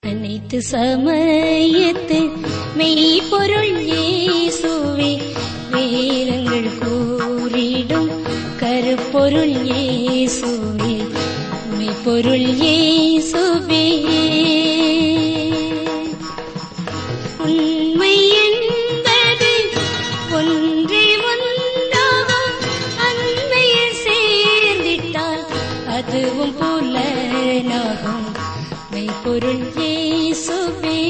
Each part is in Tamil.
அனைத்து சமயத்து மெய்ப்பொருள் இயேசுவே வேதங்கள் கூறிடும் கருப்பொருள் இயேசுவே மெய்ப்பொருள் இயேசுவே உண்மை என்பது ஒன்றே ஒன்றாகும் அண்மையில் சேர்ந்திட்டால் அதுவும் புலனாகும் மெய்ப்பொருள் இயேசுவே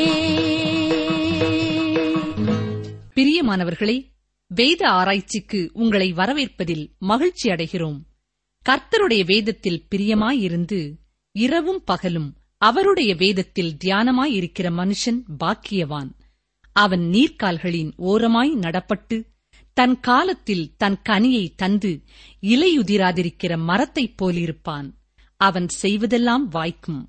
பிரியமானவர்களே வேத ஆராய்ச்சிக்கு உங்களை வரவேற்பதில் மகிழ்ச்சி அடைகிறோம் கர்த்தருடைய வேதத்தில் பிரியமாயிருந்து இரவும் பகலும் அவருடைய வேதத்தில் தியானமாயிருக்கிற மனுஷன் பாக்கியவான் அவன் நீர்க்கால்களின் ஓரமாய் நடப்பட்டு தன் காலத்தில் தன் கனியை தந்து இலையுதிராதிருக்கிற மரத்தைப் போலிருப்பான் அவன் செய்வதெல்லாம் வாய்க்கும்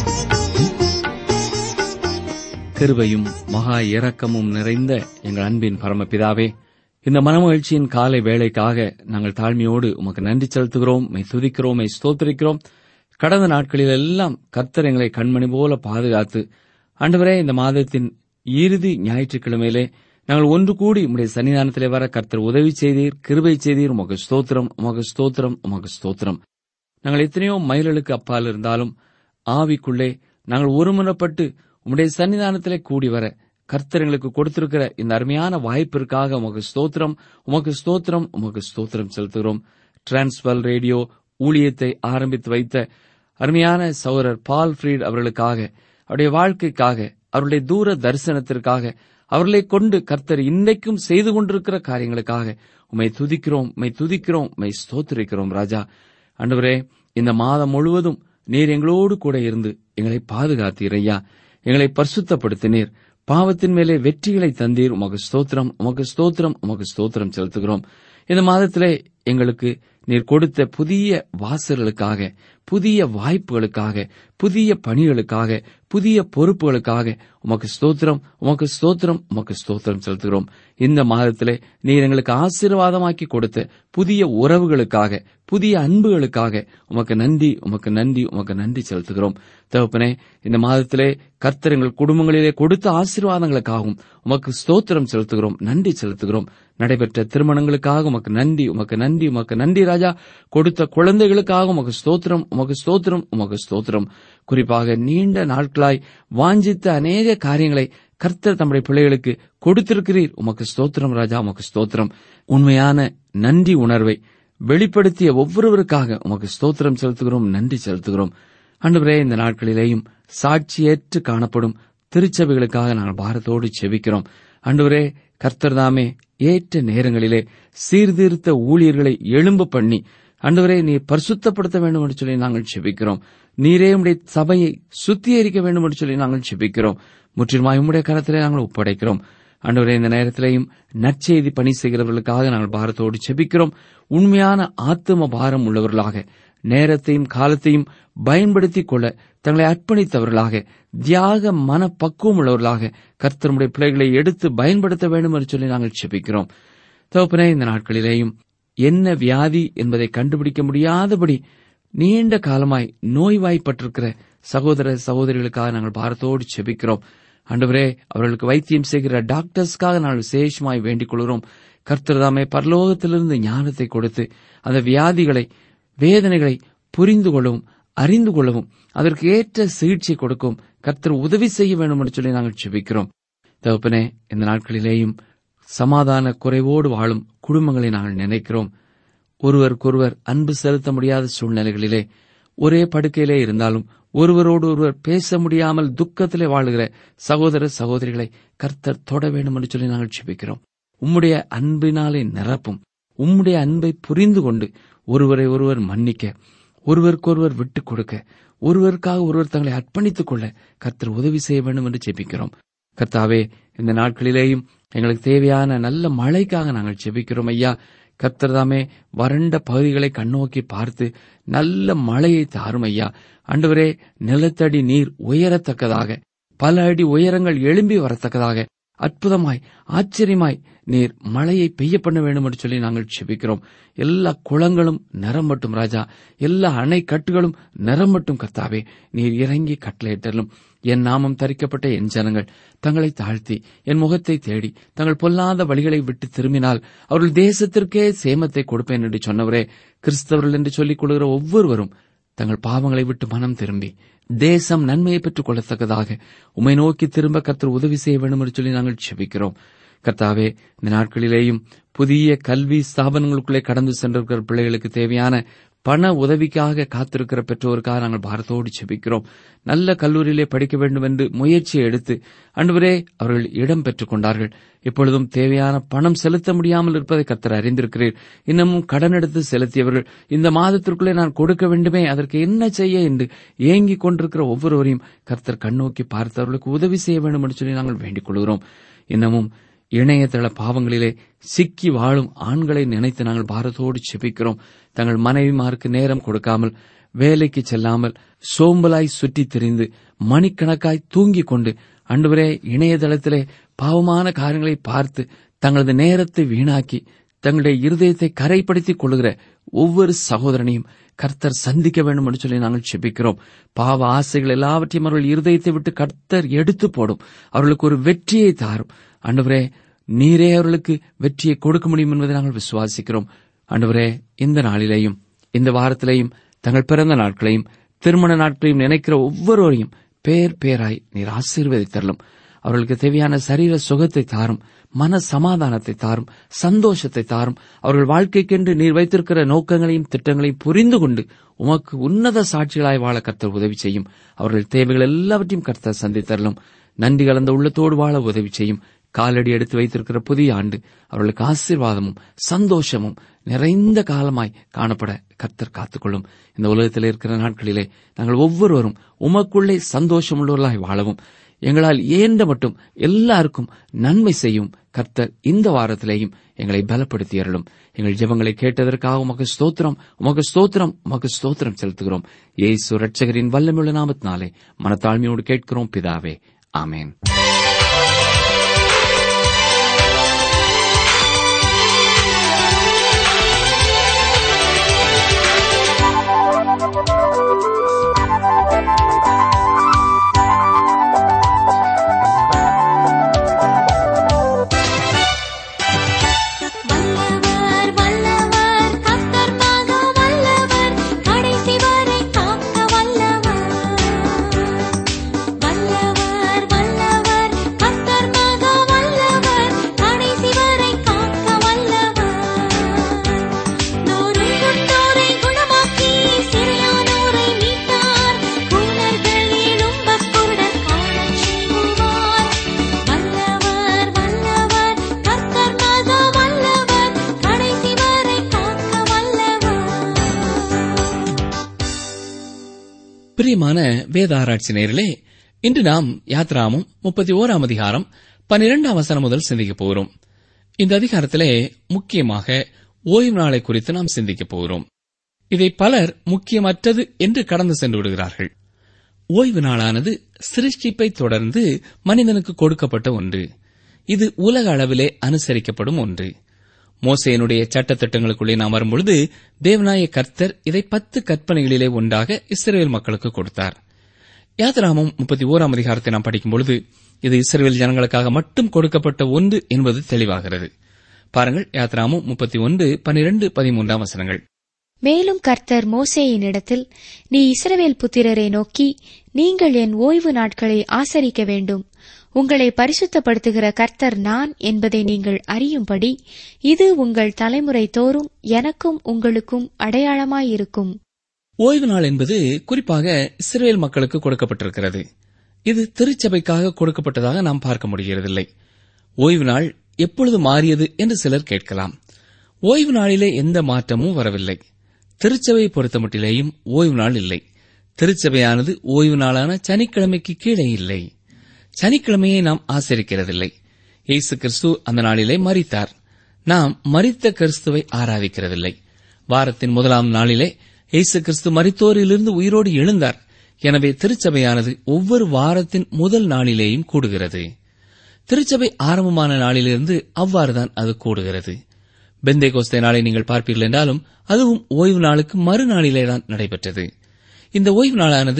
கிருபையும் மகா இரக்கமும் நிறைந்த எங்கள் அன்பின் பரமபிதாவே இந்த மனமகிழ்ச்சியின் காலை வேளைக்காக நாங்கள் தாழ்மையோடு உமக்கு நன்றி செலுத்துகிறோம் மை துதிக்கிறோம் மை ஸ்தோத்திரிக்கிறோம் கடந்த நாட்களில் எல்லாம் கர்த்தர் எங்களை கண்மணி போல பாதுகாத்து ஆண்டவரே இந்த மாதத்தின் இறுதி ஞாயிற்றுக்கிழமையிலே நாங்கள் ஒன்று கூடி உம்முடைய சன்னிதானத்திலே வர கர்த்தர் உதவி செய்தீர் கிருபை செய்தீர் உமக்கு ஸ்தோத்திரம் உமக்கு ஸ்தோத்திரம் உமக்கு ஸ்தோத்திரம் நாங்கள் எத்தனையோ மைல்களுக்கு அப்பால் இருந்தாலும் ஆவிக்குள்ளே நாங்கள் ஒருமனப்பட்டு உம்முடைய சன்னிதானத்திலே கூடி வர கர்த்தர் எங்களுக்கு கொடுத்திருக்கிற இந்த அருமையான வாய்ப்பிற்காக உமக்கு ஸ்தோத்திரம் உமக்கு ஸ்தோத்திரம் உமக்கு ஸ்தோத்திரம் செலுத்துகிறோம் டிரான்ஸ்வல் ரேடியோ ஊழியத்தை ஆரம்பித்து வைத்த அருமையான சௌரர் பால் ஃப்ரீட் அவர்களுக்காக அவருடைய வாழ்க்கைக்காக அவருடைய தூர தரிசனத்திற்காக அவர்களை கொண்டு கர்த்தர் இன்றைக்கும் செய்து கொண்டிருக்கிற காரியங்களுக்காக உம்மை துதிக்கிறோம் உம்மை துதிக்கிறோம் உம்மை ஸ்தோத்திரிக்கிறோம் ராஜா ஆண்டவரே இந்த மாதம் முழுவதும் நீர் எங்களோடு கூட இருந்து எங்களை பாதுகாத்தீர் ஐயா எங்களை பரிசுத்தப்படுத்தினீர் பாவத்தின் மேலே வெற்றிகளை தந்தீர் உமக்கு ஸ்தோத்திரம் உமக்கு ஸ்தோத்திரம் உமக்கு ஸ்தோத்திரம் செலுத்துகிறோம் இந்த மாதத்திலே எங்களுக்கு நீர் கொடுத்த புதிய வாசல்களுக்காக புதிய வாய்ப்புகளுக்காக புதிய பணிகளுக்காக புதிய பொறுப்புகளுக்காக உமக்கு ஸ்தோத்திரம் உமக்கு ஸ்தோத்திரம் உமக்கு ஸ்தோத்திரம் செலுத்துகிறோம் இந்த மாதத்திலே நீர் எங்களுக்கு ஆசீர்வாதமாக்கி கொடுத்த புதிய உறவுகளுக்காக புதிய அன்புகளுக்காக உமக்கு நன்றி உமக்கு நன்றி உமக்கு நன்றி செலுத்துகிறோம் தகப்பனே இந்த மாதத்திலே கர்த்தர் எங்கள் குடும்பங்களிலே கொடுத்த ஆசீர்வாதங்களுக்காகவும் உமக்கு ஸ்தோத்திரம் செலுத்துகிறோம் நன்றி செலுத்துகிறோம் நடைபெற்ற திருமணங்களுக்காக உமக்கு நன்றி உமக்கு நன்றி உமக்கு நன்றி ராஜா கொடுத்த குழந்தைகளுக்காக உமக்கு ஸ்தோத்திரம் உமக்கு ஸ்தோத்திரம் உமக்கு ஸ்தோத்திரம் குறிப்பாக நீண்ட நாட்களாய் வாஞ்சித்த அநேக காரியங்களை கர்த்தர் தம்முடைய பிள்ளைகளுக்கு கொடுத்திருக்கிறீர் உமக்கு ஸ்தோத்திரம் ராஜா உமக்கு ஸ்தோத்திரம் உண்மையான நன்றி உணர்வை வெளிப்படுத்திய ஒவ்வொருவருக்காக உமக்கு ஸ்தோத்திரம் செலுத்துகிறோம் நன்றி செலுத்துகிறோம் அன்றுவரே இந்த நாட்களிலேயும் சாட்சியேற்று காணப்படும் திருச்சபைகளுக்காக நாங்கள் பாரத்தோடு செபிக்கிறோம் அன்றுவரே கர்த்தர் தாமே ஏற்ற நேரங்களிலே சீர்திருத்த ஊழியர்களை எழும்ப பண்ணி அன்றுவரே நீர் பரிசுத்தப்படுத்த வேண்டும் என்று சொல்லி நாங்கள் செபிக்கிறோம் நீரே உடைய சபையை சுத்திகரிக்க வேண்டும் என்று சொல்லி நாங்கள் செபிக்கிறோம் முற்றிலுமாய் உம்முடைய கரத்திலே நாங்கள் ஒப்படைக்கிறோம் அன்றுவரே இந்த நேரத்திலேயும் நற்செய்தி பணி செய்கிறவர்களுக்காக நாங்கள் பாரத்தோடு செபிக்கிறோம் உண்மையான ஆத்தும பாரம் உள்ளவர்களாக நேரத்தையும் காலத்தையும் பயன்படுத்திக் கொள்ள தங்களை அர்ப்பணித்தவர்களாக தியாக மனப்பக்குவம் உள்ளவர்களாக கர்த்தருடைய பிள்ளைகளை எடுத்து பயன்படுத்த வேண்டும் என்று சொல்லி நாங்கள் செபிக்கிறோம் தகப்பனே இந்த நாட்களிலேயும் என்ன வியாதி என்பதை கண்டுபிடிக்க முடியாதபடி நீண்ட காலமாய் நோய்வாய்ப்பட்டிருக்கிற சகோதர சகோதரிகளுக்காக நாங்கள் பாரத்தோடு செபிக்கிறோம் ஆண்டவரே அவர்களுக்கு வைத்தியம் செய்கிற டாக்டர்ஸ்க்காக நாங்கள் விசேஷமாய் வேண்டிக் கொள்கிறோம் கர்த்தர்தாமே பரலோகத்திலிருந்து ஞானத்தை கொடுத்து அந்த வியாதிகளை வேதனைகளை புரிந்து கொள்ளவும் அறிந்து கொள்ளவும் அதற்கு ஏற்ற சிகிச்சை கொடுக்கவும் கர்த்தர் உதவி செய்ய வேண்டும் என்று சொல்லி நாங்கள் செபிக்கிறோம் தகப்பனே இந்த நாட்களிலேயும் சமாதான குறைவோடு வாழும் குடும்பங்களை நாங்கள் நினைக்கிறோம் ஒருவருக்கொருவர் அன்பு செலுத்த முடியாத சூழ்நிலைகளிலே ஒரே படுக்கையிலே இருந்தாலும் ஒருவரோடு ஒருவர் பேச முடியாமல் துக்கத்திலே வாழுகிற சகோதர சகோதரிகளை கர்த்தர் தொட வேண்டும் என்று சொல்லி நாங்கள் செபிக்கிறோம் உம்முடைய அன்பினாலே நிரப்பும் உம்முடைய அன்பை புரிந்து கொண்டு ஒருவரை ஒருவர் மன்னிக்க ஒருவருக்கொருவர் விட்டுக் கொடுக்க ஒருவருக்காக ஒருவர் தங்களை அர்ப்பணித்துக் கொள்ள கர்த்தர் உதவி செய்ய வேண்டும் என்று ஜெபிக்கிறோம் கர்த்தாவே இந்த நாட்களிலேயும் எங்களுக்கு தேவையான நல்ல மழைக்காக நாங்கள் ஜெபிக்கிறோம் ஐயா கர்த்தர்தாமே வறண்ட பகுதிகளை கண்ணோக்கி பார்த்து நல்ல மழையை தாரும் ஐயா அன்றுவரே நிலத்தடி நீர் உயரத்தக்கதாக பல அடி உயரங்கள் எழும்பி வரத்தக்கதாக அற்புதமாய் ஆச்சரியமாய் நீர் மழையை பெய்ய பண்ண வேண்டும் என்று சொல்லி நாங்கள் செபிக்கிறோம் எல்லா குளங்களும் நிரம்பட்டும் ராஜா எல்லா அணை கட்டுகளும் நிரம்பட்டும் கர்த்தாவே நீர் இறங்கி கட்டளையிட்டலும் என் நாமம் தரிக்கப்பட்ட என் ஜனங்கள் தங்களை தாழ்த்தி என் முகத்தை தேடி தங்கள் பொல்லாத வழிகளை விட்டு திரும்பினால் அவர்கள் தேசத்திற்கே சேமத்தை கொடுப்பேன் என்று சொன்னவரே கிறிஸ்தவர்கள் என்று சொல்லிக் கொள்கிற ஒவ்வொருவரும் தங்கள் பாவங்களை விட்டு மனம் திரும்பி தேசம் நன்மையை பெற்றுக் கொள்ளத்தக்கதாக உமை நோக்கி திரும்ப கர்த்தர் உதவி செய்ய வேண்டும் என்று சொல்லி நாங்கள் செபிக்கிறோம் கர்த்தாவே இந்த நாட்களிலேயும் புதிய கல்வி ஸ்தாபனங்களுக்குள்ளே கடந்து சென்றிருக்கிற பிள்ளைகளுக்கு தேவையான பண உதவிக்காக காத்திருக்கிற பெற்றோருக்காக நாங்கள் பாரத்தோடு செபிக்கிறோம் நல்ல கல்லூரியிலே படிக்க வேண்டும் என்று முயற்சியை எடுத்து அன்றுவரே அவர்கள் இடம் பெற்றுக் கொண்டார்கள் இப்பொழுதும் தேவையான பணம் செலுத்த முடியாமல் இருப்பதை கர்த்தர் அறிந்திருக்கிறீர் இன்னமும் கடன் எடுத்து செலுத்தியவர்கள் இந்த மாதத்திற்குள்ளே நான் கொடுக்க வேண்டுமே அதற்கு என்ன செய்ய என்று ஏங்கிக் கொண்டிருக்கிற ஒவ்வொருவரையும் கர்த்தர் கண்ணோக்கி பார்த்தவர்களுக்கு உதவி செய்ய வேண்டும் என்று சொல்லி நாங்கள் வேண்டிக் கொள்கிறோம் இன்னமும் இணையதள பாவங்களிலே சிக்கி வாழும் ஆண்களை நினைத்து நாங்கள் பாரத்தோடு செபிக்கிறோம் தங்கள் மனைவிமாருக்கு நேரம் கொடுக்காமல் வேலைக்கு செல்லாமல் சோம்பலாய் சுற்றித் திரிந்து மணிக்கணக்காய் தூங்கிக் கொண்டு அன்றுவரே இணையதளத்திலே பாவமான காரியங்களை பார்த்து தங்களது நேரத்தை வீணாக்கி தங்களுடைய இருதயத்தை கரைப்படுத்திக் கொள்ளுகிற ஒவ்வொரு சகோதரனையும் கர்த்தர் சந்திக்க வேண்டும் என்று சொல்லி நாங்கள் செபிக்கிறோம் பாவ ஆசைகள் எல்லாவற்றையும் அவர்கள் இருதயத்தை விட்டு கர்த்தர் எடுத்து போடும் அவர்களுக்கு ஒரு வெற்றியை தாரும் ஆண்டவரே நீரே அவர்களுக்கு வெற்றியை கொடுக்க முடியும் என்பதை நாங்கள் விசுவாசிக்கிறோம் ஆண்டவரே இந்த நாளிலேயும் இந்த வாரத்திலேயும் தங்கள் பிறந்த நாட்களையும் திருமண நாட்களையும் நினைக்கிற ஒவ்வொருவரையும் பேர் பேராய் நீர் ஆசீர்வதித்தரலும் அவர்களுக்கு தேவையான சரீர சுகத்தை தாரும் மன சமாதானத்தை தாரும் சந்தோஷத்தை தாரும் அவர்கள் வாழ்க்கைக்கென்று நீர் வைத்திருக்கிற நோக்கங்களையும் திட்டங்களையும் புரிந்து கொண்டு உமக்கு உன்னத சாட்சிகளாய் வாழ கர்த்தர் உதவி செய்யும் அவர்கள் தேவைகள் எல்லாவற்றையும் கர்த்தர் சந்தித்தரலும் நன்றி கலந்த உள்ளத்தோடு வாழ உதவி செய்யும் காலடி எடுத்து வைத்திருக்கிற புதிய ஆண்டு அவர்களுக்கு ஆசீர்வாதமும் சந்தோஷமும் நிறைந்த காலமாய் காணப்பட கர்த்தர் காத்துக்கொள்ளும் இந்த உலகத்தில் இருக்கிற நாட்களிலே நாங்கள் ஒவ்வொருவரும் உமக்குள்ளே சந்தோஷமுள்ளவர்களாய் வாழவும் எங்களால் இயன்ற மட்டும் எல்லாருக்கும் நன்மை செய்யும் கர்த்தர் இந்த வாரத்திலேயும் எங்களை பலப்படுத்தி அருளும் எங்கள் ஜெபங்களை கேட்டதற்காக உமக்கு ஸ்தோத்திரம் உமக்கு ஸ்தோத்திரம் உமக்கு ஸ்தோத்திரம் செலுத்துகிறோம் ஏசு ரட்சகரின் வல்லமுள்ள நாமத்தினாலே மனத்தாழ்மையோடு கேட்கிறோம் பிதாவே ஆமேன் வல்லவர் வல்லவர் கர்த்தர் மகா வல்லவர் கடைசி வரை காக்க வல்லவர் வல்லவர் வல்லவர் கர்த்தர் மகா வல்லவர் கடைசி வரை காக்க வல்லவர் நோருங்குட்டோரை குணமாக்கி சிறையானோரை மீட்டார் கூனர்கள் எழும்பக் குருடர் காணச் செய்வார் வல்லவர் வல்லவர் கர்த்தர் மகா வல்லவர் கடைசி வரை காக்க வல்லவர் பிரியமான வேத ஆராய்ச்சி நேரிலே இன்று நாம் யாத்ராமும் முப்பத்தி ஓராம் அதிகாரம் பன்னிரெண்டாம் வசனம் முதல் சிந்திக்கப் போகிறோம் இந்த அதிகாரத்திலே முக்கியமாக ஓய்வு நாளை குறித்து நாம் சிந்திக்கப் போகிறோம் இதை பலர் முக்கியமற்றது என்று கடந்து சென்று விடுகிறார்கள் ஓய்வு நாளானது சிருஷ்டிப்பை தொடர்ந்து மனிதனுக்கு கொடுக்கப்பட்ட ஒன்று இது உலக அளவிலே அனுசரிக்கப்படும் ஒன்று மோசேனுடைய சட்டத்திட்டங்களுக்குள்ளே நாம் வரும்பொழுது தேவநாய கர்த்தர் இதை பத்து கற்பனைகளிலே ஒன்றாக இஸ்ரேல் மக்களுக்கு கொடுத்தார் யாத்ராமம் முப்பத்தி ஓராம் அதிகாரத்தை நாம் படிக்கும்பொழுது இது இஸ்ரேல் ஜனங்களுக்காக மட்டும் கொடுக்கப்பட்ட ஒன்று என்பது தெளிவாகிறது பாருங்கள் யாத்ராமம் முப்பத்தி ஒன்று பனிரெண்டு பதிமூன்றாம் வசனங்கள் மேலும் கர்த்தர் மோசேயினிடத்தில் நீ இஸ்ரவேல் புத்திரரை நோக்கி நீங்கள் என் ஓய்வு நாட்களை ஆசரிக்க வேண்டும் உங்களை பரிசுத்தப்படுத்துகிற கர்த்தர் நான் என்பதை நீங்கள் அறியும்படி இது உங்கள் தலைமுறை தோறும் எனக்கும் உங்களுக்கும் அடையாளமாயிருக்கும் ஓய்வு நாள் என்பது குறிப்பாக இஸ்ரேல் மக்களுக்கு கொடுக்கப்பட்டிருக்கிறது இது திருச்சபைக்காக கொடுக்கப்பட்டதாக நாம் பார்க்க முடிகிறதில்லை ஓய்வு நாள் எப்பொழுது மாறியது என்று சிலர் கேட்கலாம் ஓய்வு நாளிலே எந்த மாற்றமும் வரவில்லை திருச்சபையை பொறுத்தமட்டிலேயும் ஓய்வு நாள் இல்லை திருச்சபையானது ஓய்வு நாளான சனிக்கிழமைக்கு கீழே இல்லை சனிக்கிழமையை நாம் ஆசரிக்கிறதில்லை இயேசு கிறிஸ்து அந்த நாளிலே மரித்தார் நாம் மரித்த கிறிஸ்துவை ஆராதிக்கிறதில்லை வாரத்தின் முதலாம் நாளிலே இயேசு கிறிஸ்து மரித்தோரிலிருந்து உயிரோடு எழுந்தார் எனவே திருச்சபையானது ஒவ்வொரு வாரத்தின் முதல் நாளிலேயும் கூடுகிறது திருச்சபை ஆரம்பமான நாளிலிருந்து அவ்வாறுதான் அது கூடுகிறது பெந்தே கோஸ்தே நாளை நீங்கள் பார்ப்பீர்கள் என்றாலும் அதுவும் ஓய்வு நாளுக்கு மறுநாளிலேதான் நடைபெற்றது இந்த ஓய்வு நாளானது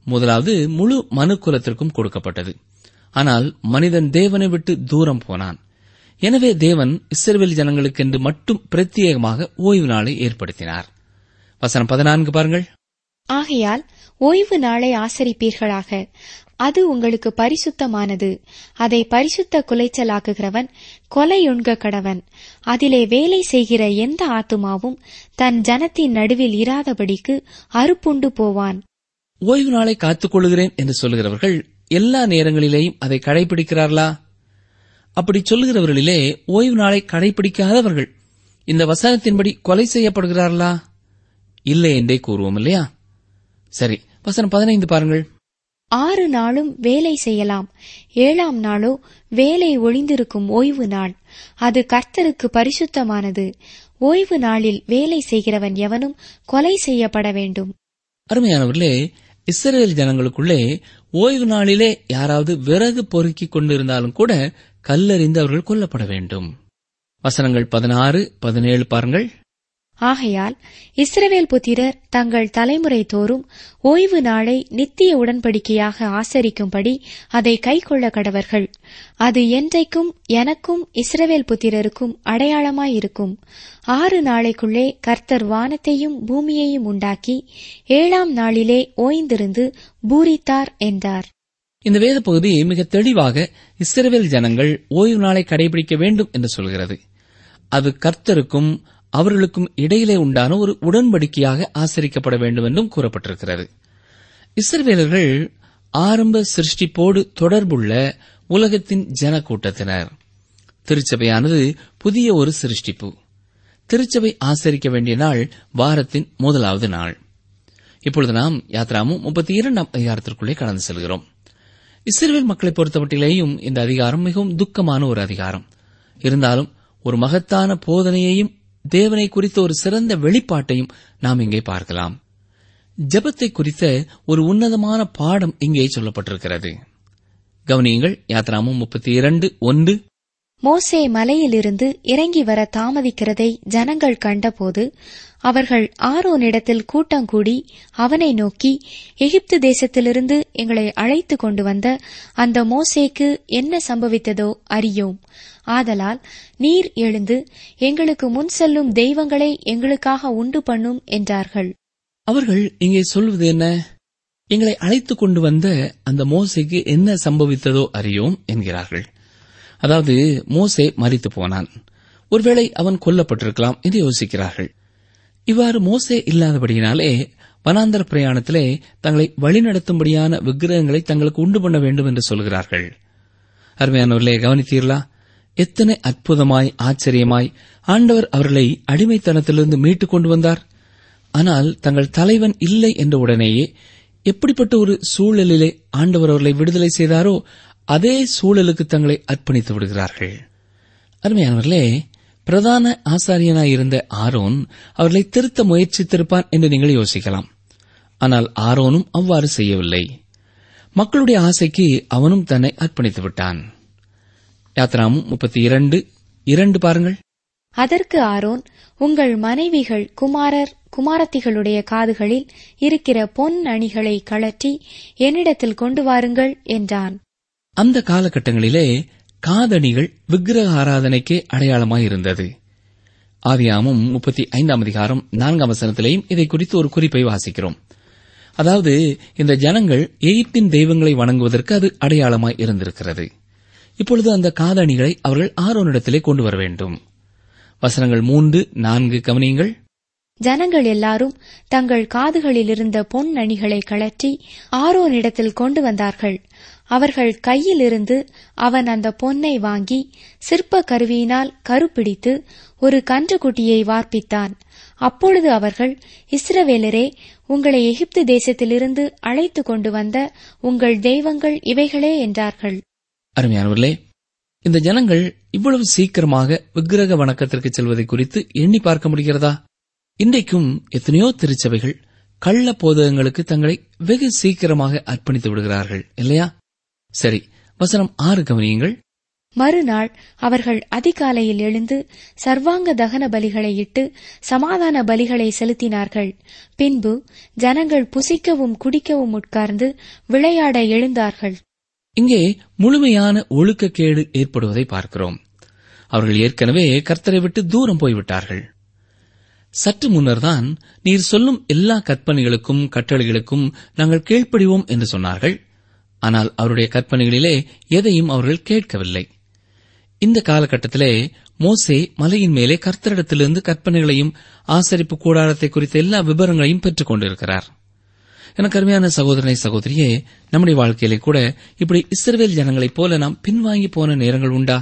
முதலாவது முழு மனுக்குலத்திற்கும் கொடுக்கப்பட்டது ஆனால் மனிதன் தேவனை விட்டு தூரம் போனான் எனவே தேவன் இஸ்ரவேல் ஜனங்களுக்கென்று மட்டும் பிரத்யேகமாக ஓய்வு நாளை ஏற்படுத்தினார் வசனம் பதினான்கு பாருங்கள் ஆகையால் ஓய்வு நாளை ஆசரிப்பீர்களாக அது உங்களுக்கு பரிசுத்தமானது அதை பரிசுத்த குலைச்சலாக்குகிறவன் கொலையுண்க கடவன் அதிலே வேலை செய்கிற எந்த ஆத்துமாவும் தன் ஜனத்தின் நடுவில் இராதபடிக்கு அறுப்புண்டு போவான் ஓய்வு நாளை காத்துக் கொள்கிறேன் என்று சொல்லுகிறவர்கள் எல்லா நேரங்களிலேயும் அதை கடைபிடிக்கிறார்களா அப்படி சொல்லுகிறவர்களிலே ஓய்வு நாளை கடைபிடிக்காதவர்கள் இந்த வசனத்தின்படி கொலை செய்யப்படுகிறார்களா இல்லை என்றே கூறுவோம் இல்லையா சரி வசனம் பதினைந்து பாருங்கள் ஆறு நாளும் வேலை செய்யலாம் ஏழாம் நாளோ வேலை ஒளிந்திருக்கும் ஓய்வு நாள் அது கர்த்தருக்கு பரிசுத்தமானது ஓய்வு நாளில் வேலை செய்கிறவன் எவனும் கொலை செய்யப்பட வேண்டும் அருமையானவர்களே இஸ்ரேல் ஜனங்களுக்குள்ளே ஓய்வு நாளிலே யாராவது விறகு பொறுக்கிக் கொண்டிருந்தாலும் கூட கல்லறிந்து அவர்கள் கொல்லப்பட வேண்டும் வசனங்கள் பதினாறு பதினேழு பாருங்கள் ஆகையால் இஸ்ரவேல் புத்திரர் தங்கள் தலைமுறை தோறும் ஓய்வு நாளை நித்திய உடன்படிக்கையாக ஆசரிக்கும்படி அதை கைக்கொள்ள கடவர்கள் அது என்றைக்கும் எனக்கும் இஸ்ரவேல் புத்திரருக்கும் அடையாளமாயிருக்கும் ஆறு நாளைக்குள்ளே கர்த்தர் வானத்தையும் பூமியையும் உண்டாக்கி ஏழாம் நாளிலே ஓய்ந்திருந்து பூரித்தார் என்றார் இந்த வேத பகுதி மிக தெளிவாக இஸ்ரவேல் ஜனங்கள் ஓய்வு நாளை கடைபிடிக்க வேண்டும் என்று சொல்கிறது அது கர்த்தருக்கும் அவர்களுக்கும் இடையிலே உண்டான ஒரு உடன்படிக்கையாக ஆசரிக்கப்பட வேண்டும் என்றும் கூறப்பட்டிருக்கிறது இஸ்ரவேலர்கள் ஆரம்ப சிருஷ்டிப்போடு தொடர்புள்ள உலகத்தின் ஜன கூட்டத்தினர் திருச்சபையானது புதிய ஒரு சிருஷ்டிப்பு திருச்சபை ஆசரிக்க வேண்டிய நாள் வாரத்தின் முதலாவது நாள் இப்பொழுது நாம் யாத்ராமும் முப்பத்தி இரண்டாம் அதிகாரத்திற்குள்ளே கடந்து செல்கிறோம் இஸ்ரேல் மக்களை பொறுத்தமட்டிலேயும் இந்த அதிகாரம் மிகவும் துக்கமான ஒரு அதிகாரம் இருந்தாலும் ஒரு மகத்தான போதனையையும் தேவனை குறித்த ஒரு சிறந்த வெளிப்பாட்டையும் நாம் இங்கே பார்க்கலாம் ஜெபத்தை குறித்த ஒரு உன்னதமான பாடம் இங்கே சொல்லப்பட்டிருக்கிறது கவனியுங்கள் யாத்ராமும் முப்பத்தி இரண்டு ஒன்று மோசே மலையிலிருந்து இறங்கி வர தாமதிக்கிறதை ஜனங்கள் கண்டபோது அவர்கள் ஆரோனிடத்தில் கூட்டங்கூடி அவனை நோக்கி எகிப்து தேசத்திலிருந்து எங்களை அழைத்து கொண்டு வந்த அந்த மோசேக்கு என்ன சம்பவித்ததோ அறியோம் ஆதலால் நீர் எழுந்து எங்களுக்கு முன் செல்லும் தெய்வங்களை எங்களுக்காக உண்டு பண்ணும் என்றார்கள் அவர்கள் இங்கே சொல்வது என்ன எங்களை அழைத்துக் கொண்டு வந்த அந்த மோசைக்கு என்ன சம்பவித்ததோ அறியோம் என்கிறார்கள் அதாவது மோசே மரித்து போனான் ஒருவேளை அவன் கொல்லப்பட்டிருக்கலாம் என்று யோசிக்கிறார்கள் இவ்வாறு மோசே இல்லாதபடியினாலே வனாந்தர பிரயாணத்திலே தங்களை வழிநடத்தும்படியான விக்கிரகங்களை தங்களுக்கு உண்டு பண்ண வேண்டும் என்று சொல்கிறார்கள் அருமையானவர்களே கவனித்தீர்களா எத்தனை அற்புதமாய் ஆச்சரியமாய் ஆண்டவர் அவர்களை அடிமைத்தனத்திலிருந்து மீட்டுக் கொண்டு வந்தார் ஆனால் தங்கள் தலைவன் இல்லை என்ற உடனேயே எப்படிப்பட்ட ஒரு சூழலிலே ஆண்டவர் அவர்களை விடுதலை செய்தாரோ அதே சூழலுக்கு தங்களை அர்ப்பணித்து விடுகிறார்கள் அருமையானவர்களே பிரதான ஆசாரியனாய் இருந்த ஆரோன் அவர்களை திருத்த முயற்சித்திருப்பான் என்று நீங்கள் யோசிக்கலாம் ஆனால் ஆரோனும் அவ்வாறு செய்யவில்லை மக்களுடைய ஆசைக்கு அவனும் தன்னை அர்ப்பணித்து விட்டான் யாத்ராமும் முப்பத்தி இரண்டு இரண்டு பாருங்கள் அதற்கு ஆரோன் உங்கள் மனைவிகள் குமாரர் குமாரத்திகளுடைய காதுகளில் இருக்கிற பொன் அணிகளை கழற்றி என்னிடத்தில் கொண்டு வாருங்கள் என்றான் அந்த காலகட்டங்களிலே காதணிகள் விக்கிரக ஆராதனைக்கே அடையாளமாய் இருந்தது ஆதியாமும் முப்பத்தி ஐந்தாம் அதிகாரம் நான்காம் வசனத்திலேயும் இதை குறித்து ஒரு குறிப்பை வாசிக்கிறோம் அதாவது இந்த ஜனங்கள் எகிப்தின் தெய்வங்களை வணங்குவதற்கு அது அடையாளமாய் இருந்திருக்கிறது இப்பொழுது அந்த காதணிகளை அவர்கள் ஆரோனிடத்திலே கொண்டு வர வேண்டும் வசனங்கள் மூன்று நான்கு கவனியுங்கள் ஜனங்கள் எல்லாரும் தங்கள் காதுகளில் இருந்த பொன் அணிகளை கழற்றி ஆரோனிடத்தில் கொண்டு வந்தார்கள் அவர்கள் கையிலிருந்து அவன் அந்த பொன்னை வாங்கி சிற்ப கருவியினால் கருப்பிடித்து ஒரு கன்றுக்குட்டியை வார்ப்பித்தான் அப்பொழுது அவர்கள் இஸ்ரவேலரே உங்களை எகிப்து தேசத்திலிருந்து அழைத்து கொண்டு வந்த உங்கள் தெய்வங்கள் இவைகளே என்றார்கள் அருமையானவர்களே இந்த ஜனங்கள் இவ்வளவு சீக்கிரமாக விக்கிரக வணக்கத்திற்கு செல்வதை குறித்து எண்ணி பார்க்க முடிகிறதா இன்றைக்கும் எத்தனையோ திருச்சபைகள் கள்ள போதகங்களுக்கு தங்களை வெகு சீக்கிரமாக அர்ப்பணித்து விடுகிறார்கள் இல்லையா சரி வசனம் ஆறு கவனியுங்கள் மறுநாள் அவர்கள் அதிகாலையில் எழுந்து சர்வாங்க தகன பலிகளை இட்டு சமாதான பலிகளை செலுத்தினார்கள் பின்பு ஜனங்கள் புசிக்கவும் குடிக்கவும் உட்கார்ந்து விளையாட எழுந்தார்கள் இங்கே முழுமையான ஒழுக்கக்கேடு ஏற்படுவதை பார்க்கிறோம் அவர்கள் ஏற்கனவே கர்த்தரை விட்டு தூரம் போய்விட்டார்கள் சற்று முன்னர்தான் நீர் சொல்லும் எல்லா கற்பனைகளுக்கும் கட்டளைகளுக்கும் நாங்கள் கீழ்ப்படிவோம் என்று சொன்னார்கள் ஆனால் அவருடைய கற்பனைகளிலே எதையும் அவர்கள் கேட்கவில்லை இந்த காலகட்டத்திலே மோசே மலையின் மேலே கர்த்தரிடத்திலிருந்து கற்பனைகளையும் ஆசரிப்பு கூடாரத்தை குறித்த எல்லா விவரங்களையும் பெற்றுக் கொண்டிருக்கிறார் எனக்கு அருமையான சகோதரனை சகோதரியே நம்முடைய வாழ்க்கையிலே கூட இப்படி இஸ்ரவேல் ஜனங்களைப் போல நாம் பின்வாங்கி போன நேரங்கள் உண்டா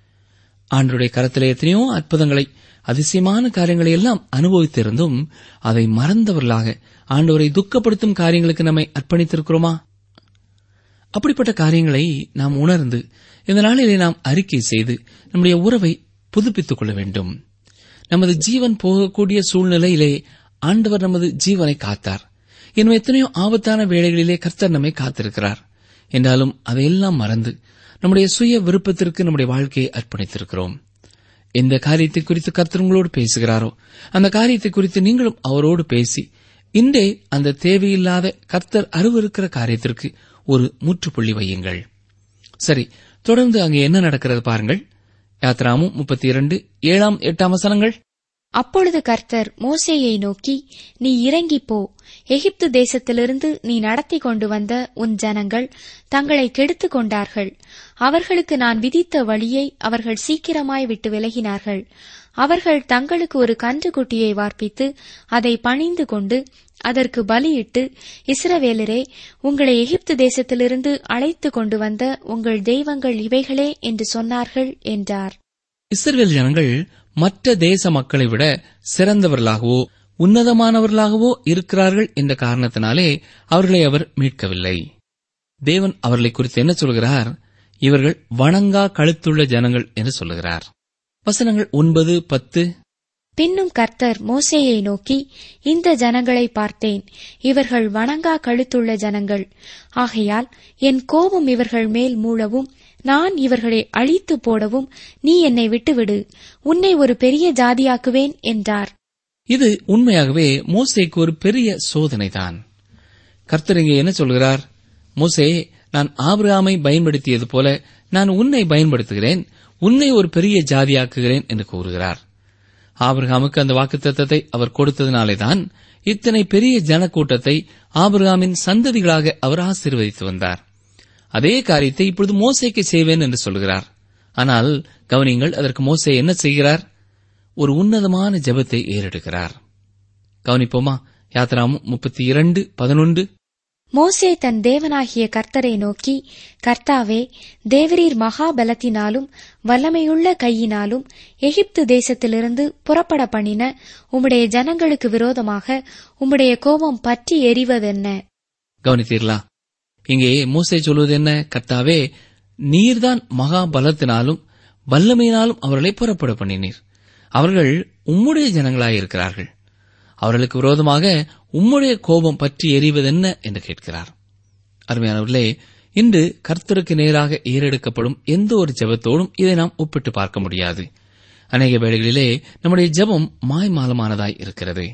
ஆண்டுடைய கரத்திலே எத்தனையோ அற்புதங்களை அதிசயமான காரியங்களை எல்லாம் அனுபவித்திருந்தும் அதை மறந்தவர்களாக ஆண்டவரை துக்கப்படுத்தும் காரியங்களுக்கு நம்மை அர்ப்பணித்திருக்கிறோமா அப்படிப்பட்ட காரியங்களை நாம் உணர்ந்து இந்த நாளிலே நாம் அறிக்கை செய்து நம்முடைய உறவை புதுப்பித்துக் கொள்ள வேண்டும் நமது ஜீவன் போகக்கூடிய சூழ்நிலையிலே ஆண்டவர் நமது ஜீவனை காத்தார் இன்னும் எத்தனையோ ஆபத்தான வேளைகளிலே கர்த்தர் நம்மை காத்திருக்கிறார் என்றாலும் அதையெல்லாம் மறந்து நம்முடைய சுய விருப்பத்திற்கு நம்முடைய வாழ்க்கையை அர்ப்பணித்திருக்கிறோம் எந்த காரியத்தை குறித்து கர்த்தர் உங்களோடு பேசுகிறாரோ அந்த காரியத்தை குறித்து நீங்களும் அவரோடு பேசி இன்றே அந்த தேவையில்லாத கர்த்தர் அருவருக்கிற காரியத்திற்கு ஒரு முற்றுப்புள்ளி வையுங்கள் சரி தொடர்ந்து அங்கே என்ன நடக்கிறது பாருங்கள் யாத்ராமும் முப்பத்தி இரண்டு ஏழாம் எட்டாம் வசனங்கள் அப்பொழுது கர்த்தர் மோசேயை நோக்கி நீ இறங்கிப் போ எகிப்து தேசத்திலிருந்து நீ நடத்தி கொண்டு வந்த உன் ஜனங்கள் தங்களை கெடுத்துக் கொண்டார்கள் அவர்களுக்கு நான் விதித்த வழியை அவர்கள் சீக்கிரமாய் விட்டு விலகினார்கள் அவர்கள் தங்களுக்கு ஒரு கன்றுக்குட்டியை வார்ப்பித்து அதை பணிந்து கொண்டு அதற்கு பலியிட்டு இஸ்ரவேலரே உங்களை எகிப்து தேசத்திலிருந்து அழைத்து கொண்டு வந்த உங்கள் தெய்வங்கள் இவைகளே என்று சொன்னார்கள் என்றார் இஸ்ரவேல் ஜனங்கள் மற்ற தேச மக்களை விட சிறந்தவர்களாகவோ உன்னதமானவர்களாகவோ இருக்கிறார்கள் என்ற காரணத்தினாலே அவர்களை அவர் மீட்கவில்லை தேவன் அவர்களை குறித்து என்ன சொல்கிறார் இவர்கள் வணங்கா கழுத்துள்ள ஜனங்கள் என்று சொல்லுகிறார் வசனங்கள் ஒன்பது பத்து பின்னும் கர்த்தர் மோசேயை நோக்கி இந்த ஜனங்களை பார்த்தேன் இவர்கள் வணங்கா கழுத்துள்ள ஜனங்கள் ஆகையால் என் கோபம் இவர்கள் மேல் மூளவும் நான் இவர்களை அழித்து போடவும் நீ என்னை விட்டுவிடு உன்னை ஒரு பெரிய ஜாதியாக்குவேன் என்றார் இது உண்மையாகவே மோசேக்கு ஒரு பெரிய சோதனைதான் கர்த்தர் இங்கே என்ன சொல்கிறார் மோசே நான் ஆபிரகாமை பயன்படுத்தியது போல நான் உன்னை பயன்படுத்துகிறேன் உன்னை ஒரு பெரிய ஜாதியாக்குகிறேன் என்று கூறுகிறார் ஆபிரகாமுக்கு அந்த வாக்குத்தத்தத்தை அவர் கொடுத்ததினாலேதான் இத்தனை பெரிய ஜனக்கூட்டத்தை ஆபிரகாமின் சந்ததிகளாக அவர் ஆசீர்வதித்து வந்தார் அதே காரியத்தை இப்பொழுது மோசேக்கு செய்வேன் என்று சொல்கிறார் ஆனால் கவனிங்கள் அதற்கு மோசே என்ன செய்கிறார் ஒரு உன்னதமான ஜெபத்தை ஏறெடுக்கிறார் கவனிப்போமா யாத்ராமும் முப்பத்தி இரண்டு பதினொன்று மோசே தன் தேவனாகிய கர்த்தரை நோக்கி கர்த்தாவே தேவரீர் மகாபலத்தினாலும் வல்லமையுள்ள கையினாலும் எகிப்து தேசத்திலிருந்து புறப்பட பண்ணின உம்முடைய ஜனங்களுக்கு விரோதமாக உம்முடைய கோபம் பற்றி எரிவதென்ன கவனித்தீர்களா இங்கே மோசே சொல்வது என்ன கர்த்தாவே நீர்தான் மகா பலத்தினாலும் வல்லமையினாலும் அவர்களை புறப்பட பண்ணினீர் அவர்கள் உம்முடைய ஜனங்களாயிருக்கிறார்கள் அவர்களுக்கு விரோதமாக உம்முடைய கோபம் பற்றி எரிவதென்ன என்று கேட்கிறார் அருமையானவர்களே இன்று கர்த்தருக்கு நேராக ஏறெடுக்கப்படும் எந்த ஒரு ஜெபத்தோடும் இதை நாம் ஒப்பிட்டு பார்க்க முடியாது அநேக வேளைகளிலே நம்முடைய ஜெபம் மாய்மாலமானதாய் இருக்கிறது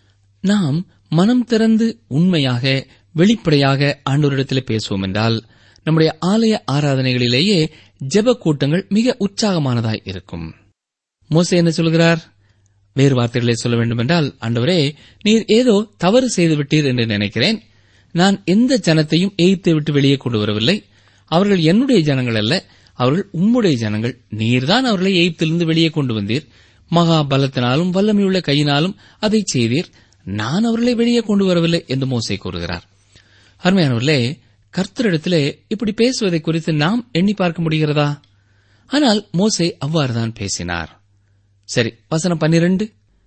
நாம் மனம் திறந்து உண்மையாக வெளிப்படையாக ஆண்டோரிடத்தில் பேசுவோம் என்றால் நம்முடைய ஆலய ஆராதனைகளிலேயே ஜெப கூட்டங்கள் மிக உற்சாகமானதாய் இருக்கும் மோசே என்ன சொல்கிறார் வேறு வார்த்தைகளை சொல்ல வேண்டுமென்றால் ஆண்டவரே நீர் ஏதோ தவறு செய்து விட்டீர் என்று நினைக்கிறேன் நான் எந்த ஜனத்தையும் எய்த்து விட்டு வெளியே கொண்டு வரவில்லை அவர்கள் என்னுடைய ஜனங்கள் அல்ல அவர்கள் உம்முடைய ஜனங்கள் நீர்தான் அவர்களை எய்த்திலிருந்து வெளியே கொண்டு வந்தீர் மகா பலத்தினாலும் வல்லமையுள்ள கையினாலும் அதை செய்தீர் நான் அவர்களை வெளியே கொண்டு வரவில்லை என்று மோசே கூறுகிறார் அருமையானவர்களே கர்த்தரிடத்திலே இப்படி பேசுவதை குறித்து நாம் எண்ணி பார்க்க முடிகிறதா ஆனால் மோசே அவ்வாறுதான் பேசினார் சரி வசனம் பன்னிரண்டு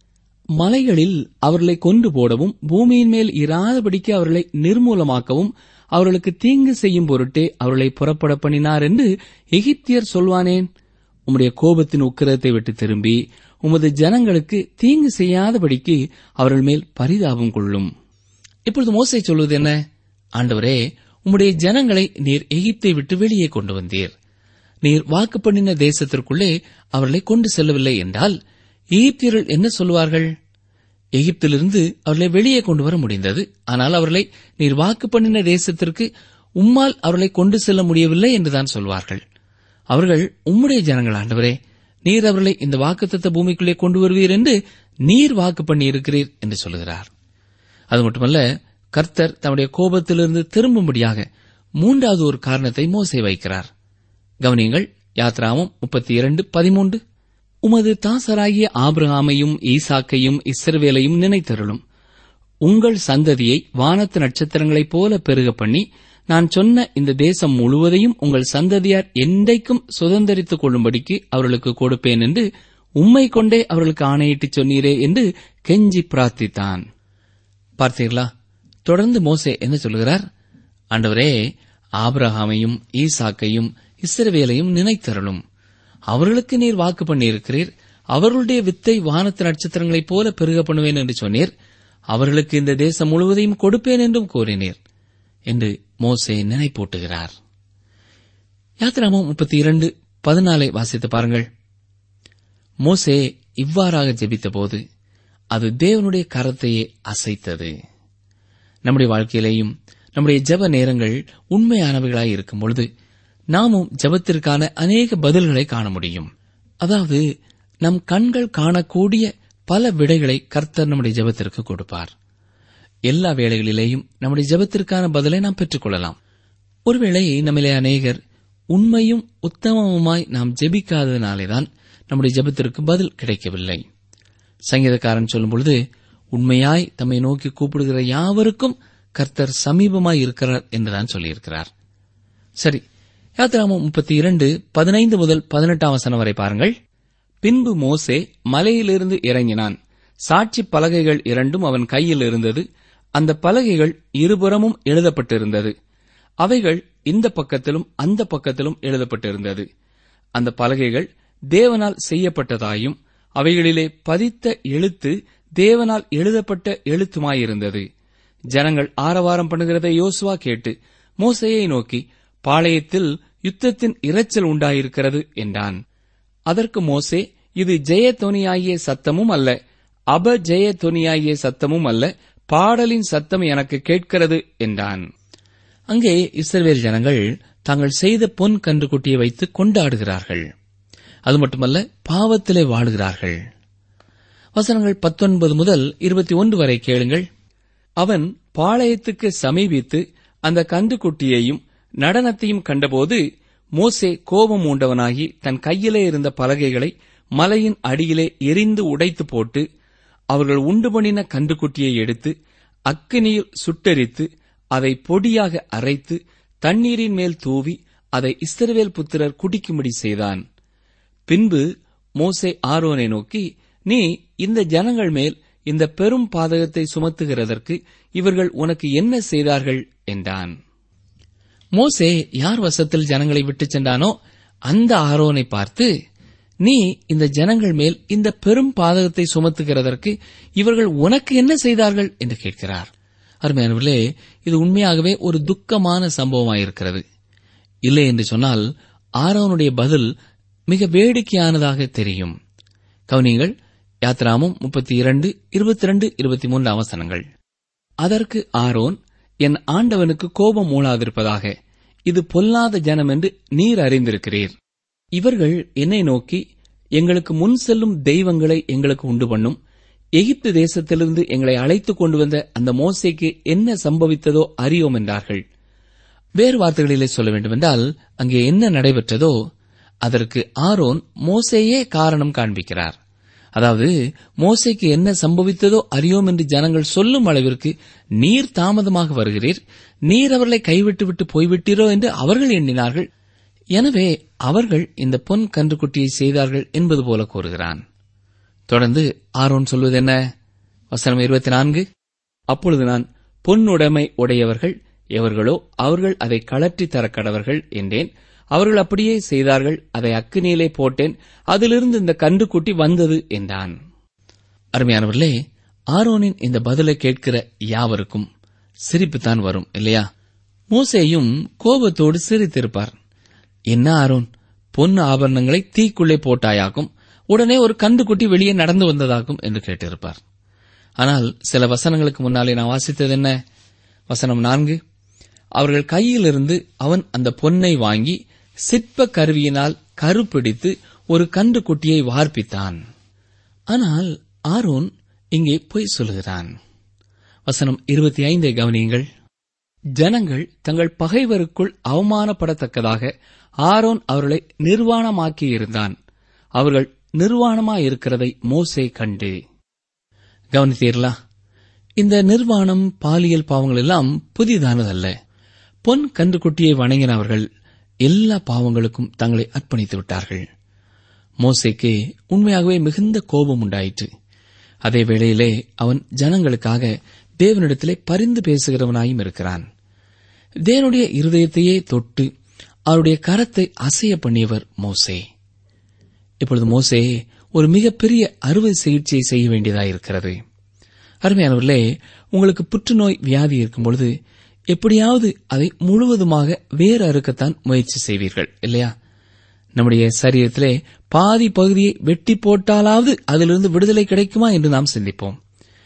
மலைகளில் அவர்களை கொண்டு போடவும் பூமியின் மேல் இராதபடிக்கு அவர்களை நிர்மூலமாக்கவும் அவர்களுக்கு தீங்கு செய்யும் பொருட்டே அவர்களை புறப்பட பண்ணினார் என்று எகிப்தியர் சொல்வானேன் உம்முடைய கோபத்தின் உக்கிரத்தை விட்டு திரும்பி உமது ஜனங்களுக்கு தீங்கு செய்யாதபடிக்கு அவர்கள் மேல் பரிதாபம் கொள்ளும் இப்பொழுது மோசை சொல்வது என்ன ஆண்டவரே உம்முடைய ஜனங்களை நீர் எகிப்தை விட்டு வெளியே கொண்டு வந்தீர் நீர் வாக்கு பண்ணின தேசத்திற்குள்ளே அவர்களை கொண்டு செல்லவில்லை என்றால் எகிப்தியர்கள் என்ன சொல்லுவார்கள் எகிப்திலிருந்து அவர்களை வெளியே கொண்டு வர முடிந்தது ஆனால் அவர்களை நீர் வாக்கு பண்ணின தேசத்திற்கு உம்மால் அவர்களை கொண்டு செல்ல முடியவில்லை என்றுதான் சொல்வார்கள் அவர்கள் உம்முடைய ஜனங்கள் ஆண்டவரே நீர் அவர்களை இந்த வாக்குத்தத்த பூமிக்குள்ளே கொண்டு வருவீர் என்று நீர் வாக்கு பண்ணி இருக்கிறீர் என்று சொல்லுகிறார் அது மட்டுமல்ல கர்த்தர் தம்முடைய கோபத்திலிருந்து திரும்பும்படியாக மூன்றாவது ஒரு காரணத்தை மோசே வைக்கிறார் கவனியங்கள் யாத்ராமம் முப்பத்தி இரண்டு பதிமூன்று உமது தாசராகிய ஆபிரகாமையும் ஈசாக்கையும் இஸ்ரவேலையும் நினைத்தருளும் உங்கள் சந்ததியை வானத்து நட்சத்திரங்களைப் போல பெருக பண்ணி நான் சொன்ன இந்த தேசம் முழுவதையும் உங்கள் சந்ததியார் என்றைக்கும் சுதந்திரித்துக் கொள்ளும்படிக்கு அவர்களுக்கு கொடுப்பேன் என்று உம்மை கொண்டே அவர்களுக்கு ஆணையிட்டுச் சொன்னீரே என்று கெஞ்சி பிரார்த்தித்தான் பார்த்தீர்களா தொடர்ந்து மோசே என்ன சொல்கிறார் ஆண்டவரே ஆபிரகாமையும் ஈசாக்கையும் இஸ்ரவேலையும் நினைத்தருளும் அவர்களுக்கு நீர் வாக்கு பண்ணியிருக்கிறீர் அவர்களுடைய வித்தை வானத்து நட்சத்திரங்களைப் போல பெருக பண்ணுவேன் என்று சொன்னீர் அவர்களுக்கு இந்த தேசம் முழுவதையும் கொடுப்பேன் என்றும் கூறினீர் என்று மோசே நினைப்பூட்டுகிறார் யாத்திராமம் முப்பத்தி இரண்டு பதினாலை வாசித்து பாருங்கள் மோசே இவ்வாறாக ஜெபித்தபோது அது தேவனுடைய கரத்தையே அசைத்தது நம்முடைய வாழ்க்கையிலேயும் நம்முடைய ஜெப நேரங்கள் உண்மையானவைகளாய் இருக்கும் பொழுது நாமும் ஜெபத்திற்கான அநேக பதில்களை காண முடியும் அதாவது நம் கண்கள் காணக்கூடிய பல விடைகளை கர்த்தர் நம்முடைய ஜெபத்திற்கு கொடுப்பார் எல்லா வேளைகளிலேயும் நம்முடைய ஜெபத்திற்கான பதிலை நாம் பெற்றுக்கொள்ளலாம் ஒருவேளை நம்மிலே அநேகர் உண்மையும் உத்தமமுமாய் நாம் ஜெபிக்காததினாலேதான் நம்முடைய ஜெபத்திற்கு பதில் கிடைக்கவில்லை சங்கீதக்காரன் சொல்லும் பொழுது உண்மையாய் தம்மை நோக்கி கூப்பிடுகிற யாவருக்கும் கர்த்தர் சமீபமாய் இருக்கிறார் என்றுதான் சொல்லியிருக்கிறார் சரி யாத்திராமம் முப்பத்தி இரண்டு பதினைந்து முதல் பதினெட்டாம் வசனம் வரை பாருங்கள் பின்பு மோசே மலையிலிருந்து இறங்கினான் சாட்சி பலகைகள் இரண்டும் அவன் கையில் இருந்தது அந்த பலகைகள் இருபுறமும் எழுதப்பட்டிருந்தது அவைகள் இந்த பக்கத்திலும் அந்த பக்கத்திலும் எழுதப்பட்டிருந்தது அந்த பலகைகள் தேவனால் செய்யப்பட்டதாயும் அவைகளிலே பதித்த எழுத்து தேவனால் எழுதப்பட்ட எழுத்துமாயிருந்தது ஜனங்கள் ஆரவாரம் பண்ணுகிறதை யோசுவா கேட்டு மோசையை நோக்கி பாளையத்தில் யுத்தத்தின் இரைச்சல் உண்டாயிருக்கிறது என்றான் அதற்கு மோசே இது ஜெயத்தொனியாகிய சத்தமும் அல்ல அப ஜெயத்தொனியாகிய சத்தமும் அல்ல பாடலின் சத்தம் எனக்கு கேட்கிறது என்றான் அங்கே இஸ்ரவேல் ஜனங்கள் தாங்கள் செய்த பொன் கன்றுக்குட்டியை வைத்து கொண்டாடுகிறார்கள் அது மட்டுமல்ல பாவத்திலே வாழுகிறார்கள் வசனங்கள் பத்தொன்பது முதல் இருபத்தி ஒன்று வரை கேளுங்கள் அவன் பாளையத்துக்கு சமீபித்து அந்த கன்றுக்குட்டியையும் நடனத்தையும் கண்டபோது மோசே கோபம் உண்டவனாகி தன் கையிலே இருந்த பலகைகளை மலையின் அடியிலே எரிந்து உடைத்து போட்டு அவர்கள் உண்டு பண்ணின கன்றுக்குட்டியை எடுத்து அக்கினியில் சுட்டெரித்து அதை பொடியாக அரைத்து தண்ணீரின் மேல் தூவி அதை இஸ்ரவேல் புத்திரர் குடிக்கும்படி செய்தான் பின்பு மோசே ஆரோனை நோக்கி நீ இந்த ஜனங்கள் மேல் இந்த பெரும் பாதகத்தை சுமத்துகிறதற்கு இவர்கள் உனக்கு என்ன செய்தார்கள் என்றான் மோசே யார் வசத்தில் ஜனங்களை விட்டுச் சென்றானோ அந்த ஆரோனை பார்த்து நீ இந்த ஜனங்கள் மேல் இந்த பெரும் பாதகத்தை சுமத்துகிறதற்கு இவர்கள் உனக்கு என்ன செய்தார்கள் என்று கேட்கிறார் அருமையானவர்களே இது உண்மையாகவே ஒரு துக்கமான சம்பவமாயிருக்கிறது இல்லை என்று சொன்னால் ஆரோனுடைய பதில் மிக வேடிக்கையானதாக தெரியும் கவனியங்கள் யாத்ராமும் முப்பத்தி இரண்டு இருபத்தி ரெண்டு இருபத்தி மூன்று அவசரங்கள் அதற்கு ஆரோன் என் ஆண்டவனுக்கு கோபம் மூளாதிருப்பதாக இது பொல்லாத ஜனம் என்று நீர் அறிந்திருக்கிறீர் இவர்கள் என்னை நோக்கி எங்களுக்கு முன் செல்லும் தெய்வங்களை எங்களுக்கு உண்டு பண்ணும் எகிப்து தேசத்திலிருந்து எங்களை அழைத்துக் கொண்டு வந்த அந்த மோசைக்கு என்ன சம்பவித்ததோ அறியோம் என்றார்கள் வேறு வார்த்தைகளிலே சொல்ல வேண்டுமென்றால் அங்கே என்ன நடைபெற்றதோ அதற்கு ஆரோன் மோசேயே காரணம் காண்பிக்கிறார் அதாவது மோசைக்கு என்ன சம்பவித்ததோ அறியோம் என்று ஜனங்கள் சொல்லும் அளவிற்கு நீர் தாமதமாக வருகிறீர் நீர் அவர்களை கைவிட்டு விட்டு போய்விட்டீரோ என்று அவர்கள் எண்ணினார்கள் எனவே அவர்கள் இந்த பொன் கன்றுக்குட்டியை செய்தார்கள் என்பது போல கூறுகிறான் தொடர்ந்து ஆரோன் சொல்வது என்ன வசனம் இருபத்தி நான்கு அப்பொழுது நான் பொன்னுடைமை உடையவர்கள் எவர்களோ அவர்கள் அதை கலற்றி தர கடவர்கள் என்றேன் அவர்கள் அப்படியே செய்தார்கள் அதை அக்கினியிலே போட்டேன் அதிலிருந்து இந்த கன்றுக்குட்டி வந்தது என்றான் அருமையானவர்களே ஆரோனின் இந்த பதிலை கேட்கிற யாவருக்கும் சிரிப்புத்தான் வரும் இல்லையா மோசேயும் கோபத்தோடு சிரித்திருப்பார் என்ன ஆரோன் பொன் ஆபரணங்களை தீக்குள்ளே போட்டாயாகும் உடனே ஒரு கண்டுக்குட்டி வெளியே நடந்து வந்ததாகும் என்று கேட்டிருப்பார் ஆனால் சில வசனங்களுக்கு முன்னாலே நான் வாசித்தது என்ன வசனம் நான்கு அவர்கள் கையிலிருந்து அவன் அந்த பொன்னை வாங்கி சிற்ப கருவியினால் கருப்பிடித்து ஒரு கன்றுக்குட்டியை வார்ப்பித்தான் ஆனால் ஆரோன் இங்கே பொய் சொல்லுகிறான் வசனம் இருபத்தி ஐந்தை கவனியுங்கள் ஜனங்கள் தங்கள் பகைவருக்குள் அவமானப்படத்தக்கதாக ஆரோன் அவர்களை நிர்வாணமாக்கியிருந்தான் அவர்கள் நிர்வாணமாயிருக்கிறதை மோசே கண்டு கவனித்தீர்களா இந்த நிர்வாணம் பாலியல் பாவங்கள் எல்லாம் புதிதானதல்ல பொன் கன்றுக்குட்டியை வணங்கினவர்கள் எல்லா பாவங்களுக்கும் தங்களை அர்ப்பணித்து விட்டார்கள் மோசேக்கு உண்மையாகவே மிகுந்த கோபம் உண்டாயிற்று அதே வேளையிலே அவன் ஜனங்களுக்காக தேவனிடத்திலே பரிந்து பேசுகிறவனாயும் இருக்கிறான் தேவனுடைய இருதயத்தையே தொட்டு அவருடைய கரத்தை அசைய பண்ணியவர் மோசே இப்பொழுது மோசே ஒரு மிகப்பெரிய அறுவை சிகிச்சையை செய்ய வேண்டியதாயிருக்கிறது அருமையானவர்களே உங்களுக்கு புற்றுநோய் வியாதி இருக்கும் பொழுது எப்படியாவது அதை முழுவதுமாக வேறு அறுக்கத்தான் முயற்சி செய்வீர்கள் இல்லையா நம்முடைய சரீரத்திலே பாதி பகுதியை வெட்டி போட்டாலாவது அதிலிருந்து விடுதலை கிடைக்குமா என்று நாம் சிந்திப்போம்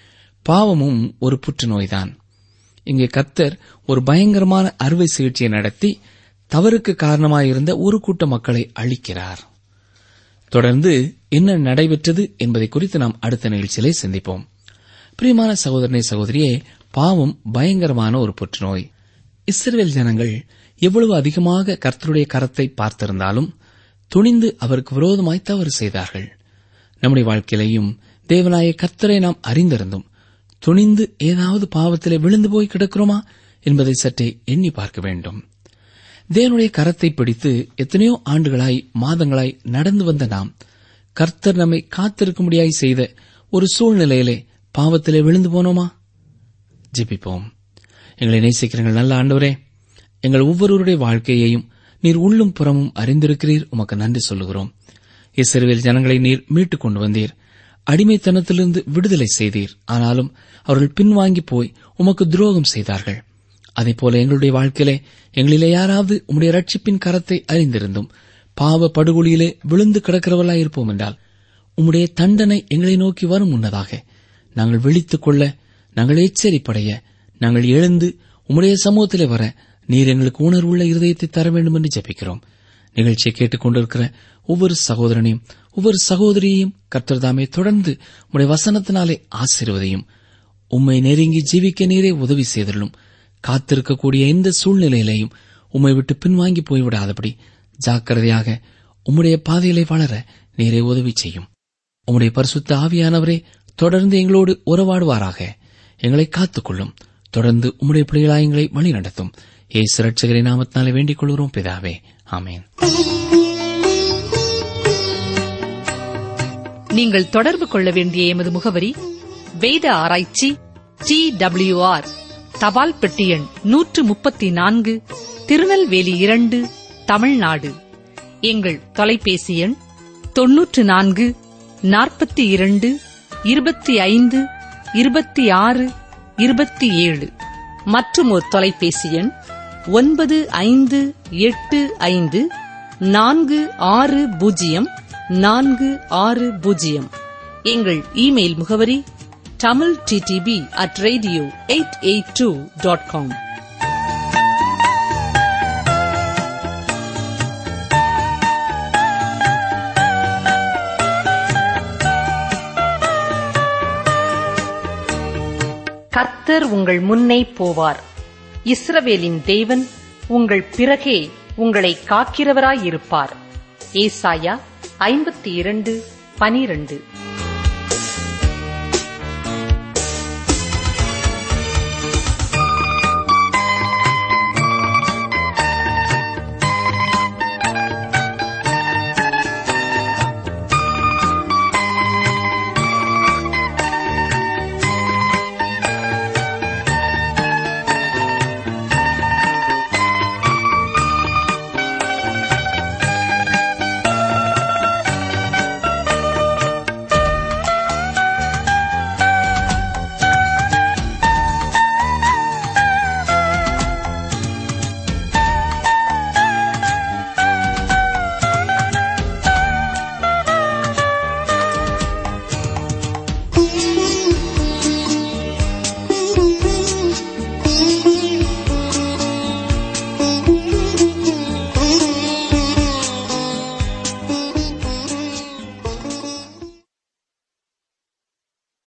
பாவமும் ஒரு புற்றுநோய்தான் இங்கே கர்த்தர் ஒரு பயங்கரமான அறுவை சிகிச்சையை நடத்தி தவறுக்கு காரணமாயிருந்த ஒரு கூட்ட மக்களை அழிக்கிறார் தொடர்ந்து என்ன நடைபெற்றது என்பதை குறித்து நாம் அடுத்த நிகழ்ச்சியிலே சிந்திப்போம் பிரியமான சகோதரனை சகோதரியே பாவம் பயங்கரமான ஒரு புற்றுநோய் இஸ்ரேல் ஜனங்கள் எவ்வளவு அதிகமாக கர்த்தருடைய கரத்தை பார்த்திருந்தாலும் துணிந்து அவருக்கு விரோதமாய் தவறு செய்தார்கள் நம்முடைய வாழ்க்கையிலையும் தேவனாய கர்த்தரை நாம் அறிந்திருந்தும் துணிந்து ஏதாவது பாவத்திலே விழுந்து போய் கிடக்கிறோமா என்பதை சற்றே எண்ணி பார்க்க வேண்டும் தேவனுடைய கரத்தை பிடித்து எத்தனையோ ஆண்டுகளாய் மாதங்களாய் நடந்து வந்த நாம் கர்த்தர் நம்மை காத்திருக்கும்படியாய் செய்த ஒரு சூழ்நிலையிலே பாவத்திலே விழுந்து போனோமா ஜெபிப்போம் எங்களை நேசிக்கிறீர்கள் நல்ல ஆண்டவரே எங்கள் ஒவ்வொருவருடைய வாழ்க்கையையும் நீர் உள்ளும் புறமும் அறிந்திருக்கிறீர் உமக்கு நன்றி சொல்லுகிறோம் இஸ்ரவேல் ஜனங்களை நீர் மீட்டுக் கொண்டு வந்தீர் அடிமைத்தனத்திலிருந்து விடுதலை செய்தீர் ஆனாலும் அவர்கள் பின்வாங்கி போய் உமக்கு துரோகம் செய்தார்கள் அதேபோல எங்களுடைய வாழ்க்கையிலே எங்களிலே யாராவது உம்முடைய ரட்சிப்பின் கரத்தை அறிந்திருந்தும் பாவ படுகொலியிலே விழுந்து கிடக்கிறவர்களாய் இருப்போம் என்றால் உம்முடைய தண்டனை எங்களை நோக்கி வரும் முன்னதாக நாங்கள் விழித்துக் கொள்ள நாங்கள் எச்சரிப்படைய நாங்கள் எழுந்து உம்முடைய சமூகத்திலே வர நீர் எங்களுக்கு உணர்வுள்ள இருதயத்தை தர வேண்டும் என்று ஜெபிக்கிறோம் நிகழ்ச்சியை கேட்டுக்கொண்டிருக்கிற ஒவ்வொரு சகோதரனையும் ஒவ்வொரு சகோதரியையும் கர்த்தர்தாமே தொடர்ந்து உம்முடைய வசனத்தினாலே ஆசீர்வதையும் உம்மை நெருங்கி ஜீவிக்க நீரே உதவி செய்தலும் காத்திருக்கக்கூடிய எந்த சூழ்நிலையிலையும் உம்மை விட்டு பின்வாங்கி போய்விடாதபடி ஜாக்கிரதையாக உம்முடைய பாதையிலே வளர நீரே உதவி செய்யும் உம்முடைய பரிசுத்த ஆவியானவரே தொடர்ந்து எங்களோடு உறவாடுவாராக எங்களை காத்துக்கொள்ளும் தொடர்ந்து உம்முடைய பிள்ளைகளாய் எங்களை வழி நடத்தும் ஏசு ரட்சகரை நாமத்தினாலே வேண்டிக் கொள்கிறோம் பிதாவே ஆமேன் நீங்கள் தொடர்பு கொள்ள வேண்டிய எமது முகவரி வேத ஆராய்ச்சி டி ஆர் தபால் பெட்டி எண் நூற்று முப்பத்தி நான்கு திருநெல்வேலி இரண்டு தமிழ்நாடு எங்கள் தொலைபேசி எண் தொன்னூற்று நான்கு நாற்பத்தி இரண்டு இருபத்தி ஐந்து இருபத்தி ஆறு இருபத்தி ஏழு மற்றும் ஒரு தொலைபேசி எண் ஒன்பது ஐந்து எட்டு ஐந்து நான்கு ஆறு பூஜ்ஜியம் நான்கு ஆறு பூஜ்ஜியம் எங்கள் இமெயில் முகவரி Tamil DTP at radio eight eight two dot com கர்த்தர் உங்கள் முன்னே போவார் இஸ்ரவேலின் தேவன் உங்கள் பிறகே உங்களை காக்கிறவராயிருப்பார் ஏசாயா ஐம்பத்தி இரண்டு பனிரண்டு